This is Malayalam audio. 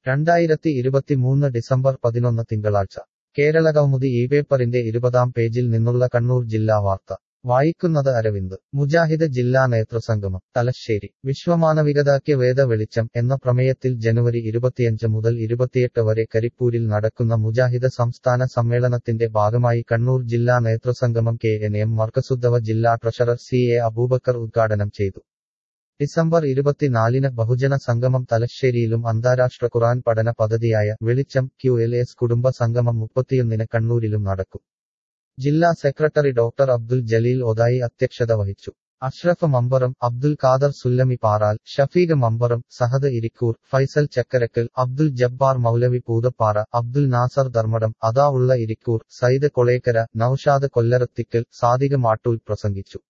രണ്ടായിരത്തി ഇരുപത്തിമൂന്ന് ഡിസംബർ പതിനൊന്ന് തിങ്കളാഴ്ച കേരളകൗമുദി ഈ പേപ്പറിന്റെ ഇരുപതാം പേജിൽ നിന്നുള്ള കണ്ണൂർ ജില്ലാ വാർത്ത വായിക്കുന്നത് അരവിന്ദ് മുജാഹിദ് ജില്ലാ നേതൃസംഗമം തലശ്ശേരി വിശ്വമാനവികതാക്ക് വേദ വെളിച്ചം എന്ന പ്രമേയത്തിൽ ജനുവരി ഇരുപത്തിയഞ്ച് മുതൽ ഇരുപത്തിയെട്ട് വരെ കരിപ്പൂരിൽ നടക്കുന്ന മുജാഹിദ് സംസ്ഥാന സമ്മേളനത്തിന്റെ ഭാഗമായി കണ്ണൂർ ജില്ലാ നേതൃസംഗമം കെ എൻ എം മർക്കസുദ്ദവ ജില്ലാ ട്രഷറർ സി എ അബൂബക്കർ ഉദ്ഘാടനം ചെയ്തു ഡിസംബർ ഇരുപത്തിനാലിന് ബഹുജന സംഗമം തലശ്ശേരിയിലും അന്താരാഷ്ട്ര ഖുറാൻ പഠന പദ്ധതിയായ വെളിച്ചം ക്യു എൽ എസ് കുടുംബ സംഗമം മുപ്പത്തിയൊന്നിന് കണ്ണൂരിലും നടക്കും ജില്ലാ സെക്രട്ടറി ഡോക്ടർ അബ്ദുൽ ജലീൽ ഒതായി അധ്യക്ഷത വഹിച്ചു അഷ്റഫ് മമ്പറം അബ്ദുൽ ഖാദർ സുല്ലമി പാറാൽ ഷഫീഖ് മമ്പറം സഹദ് ഇരിക്കൂർ ഫൈസൽ ചക്കരക്കൽ അബ്ദുൽ ജബ്ബാർ മൗലവി പൂതപ്പാറ അബ്ദുൽ നാസർ ധർമ്മടം അതാ ഉള്ള ഇരിക്കൂർ സയ്യിദ് കൊളേക്കര നൌഷാദ് കൊല്ലറത്തിക്കൽ സാദിഖ് മാട്ടൂൽ പ്രസംഗിച്ചു